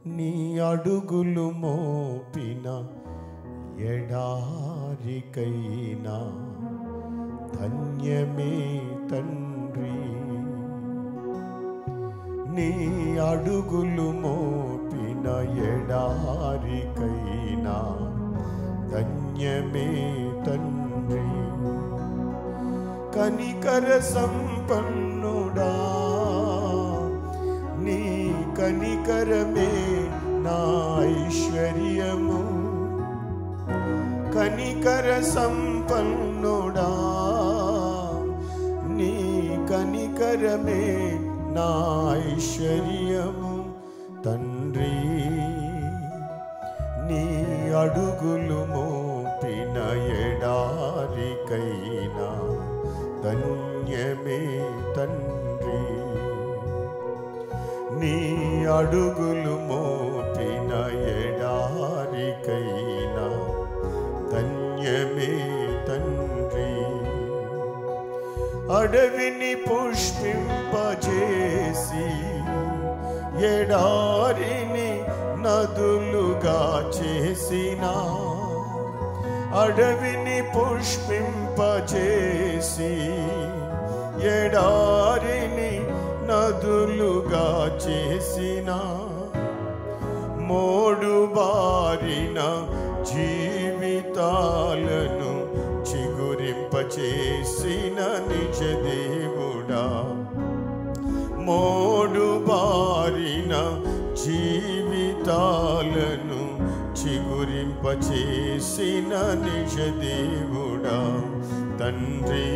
నీ అడుగులు మోపిన ఎడారికైనా ధన్యమే తండ్రి నీ అడుగులు మోపిన ఎడారికైనా ధన్యమే తండ్రి కనికర సంపన్నుడా నీ కనికరమే నా ఐశ్వర్యము కనికర సంపన్నుడా నీ కనికరమే నా ఐశ్వర్యము తండ్రి నీ అడుగులు మోపిన ఎడారికైనా ధన్యమే తండ్రి నీ అడుగులు మోపిన ఎడారికైనా ధన్యమే తండ్రి అడవిని పుష్పింపజేసి ఎడారిని నదులుగా చేసిన అడవిని పుష్పింపజేసి ఎడారిని నదులుగా చేసిన మోడు బారిన జీవితాలను చిగురింపచేసిన నిజ దేవుడా మోడు బారిన జీవితాలను చిగురింపచేసిన నిజ దేవుడా తండ్రి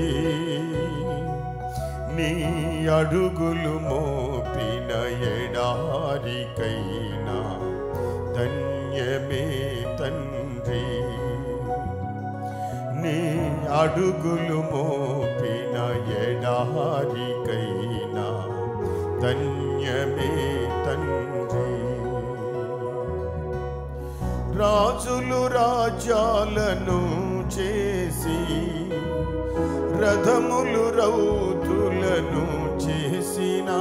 నీ అడుగులు మోపిన ఎడారికైనా ధన్యమే తండ్రి నీ అడుగులు మోపిన ఎడారికైనా ధన్యమే తండ్రి రాజులు రాజ్యాలను చేసి రథములు రౌతులను చేసిన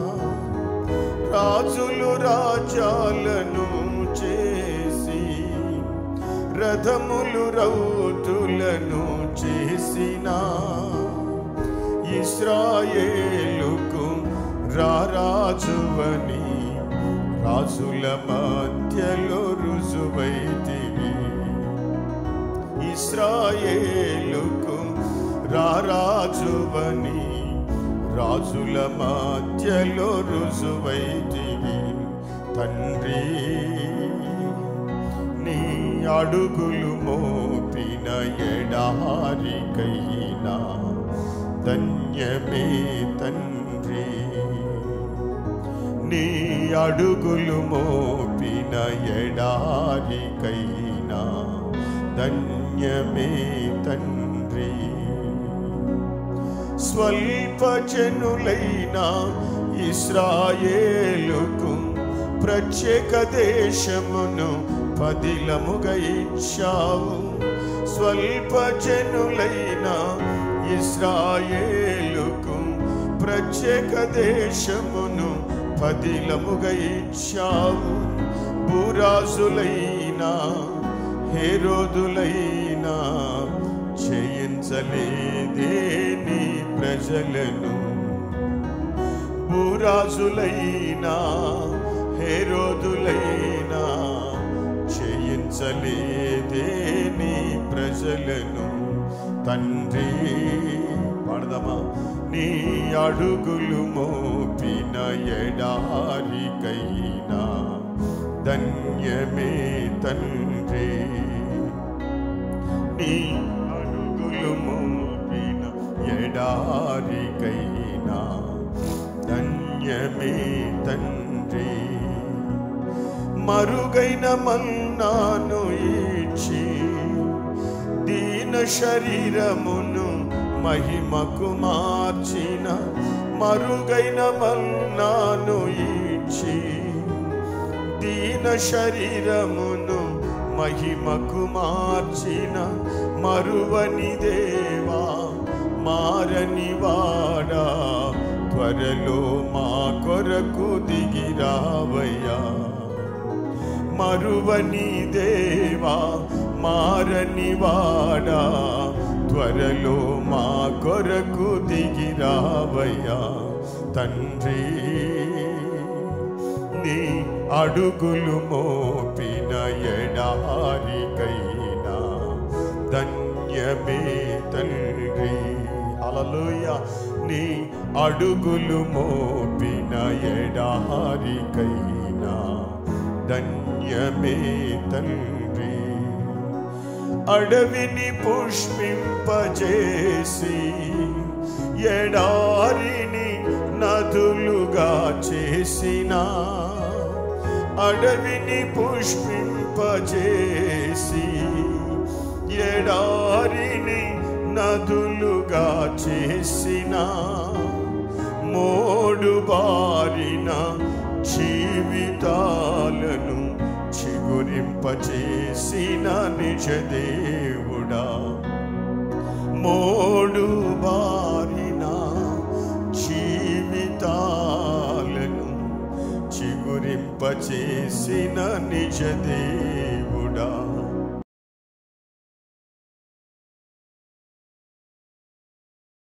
రాజులు రాజ్యాలను చేసి రథములు రౌతులను చేసిన ఇస్రాయేలుకు రారాజువని రాజుల మధ్యలో రుజువైతివి ఇస్రాయేలుకు రారాజువని రాజుల మధ్యలో రుజువైతివి తండ్రి నీ అడుగులు మోపిన ఎడారికైనా ధన్యమే తండ్రి నీ అడుగులు మోపిన ఎడారికైనా ధన్యమే తండ్రి స్వల్ప జనులైన ఇస్రాయేలుకు ప్రత్యేక దేశమును పదిలముగా ఇచ్చావు స్వల్ప జనులైన ఇస్రాయేలుకు ప్రత్యేక దేశమును పదిలముగా ఇచ్చావు భూరాజులైన హేరోదులైనా చేయించలేదే నీ ప్రజలను భూరాజులైనా హేరోదులైనా చేయించలేదే నీ ప్రజలను తండ్రి పాడదామా నీ అడుగులు మోపిన ఎడారికైనా ధన్యమే తండ్రి నీ అడుగులు మోపిన ఎడారికైనా ధన్యమే తండ్రి మరుగైన మన్నాను ఇచ్చి దీన శరీరమును మహిమకు మార్చిన మరుగైన మన్నాను ఇచ్చి దీన శరీరమును మహిమకు మార్చిన మరువని దేవా మారని వాడా త్వరలో మా కొరకు దిగిరావయ్యా మరువని దేవా మారని వాడా త్వరలో మా కొరకు దిగిరావయ్యా తండ్రి నీ అడుగులు మోపిన ఎడారికైనా ధన్యమే తండ్రి అలలోయ నీ అడుగులు మోపిన ఎడారికైనా ధన్యమే తండ్రి అడవిని పుష్పింపజేసి ఎడారిని నదులుగా చేసిన అడవిని పుష్పింపజేసి ఎడారిని నదులుగా చేసిన మోడు బారిన జీవితాలను చిగురింపచేసిన నిజ దేవుడా మోడు బారిన జీవితాలను చిగురింపచేసిన నిజ దేవుడా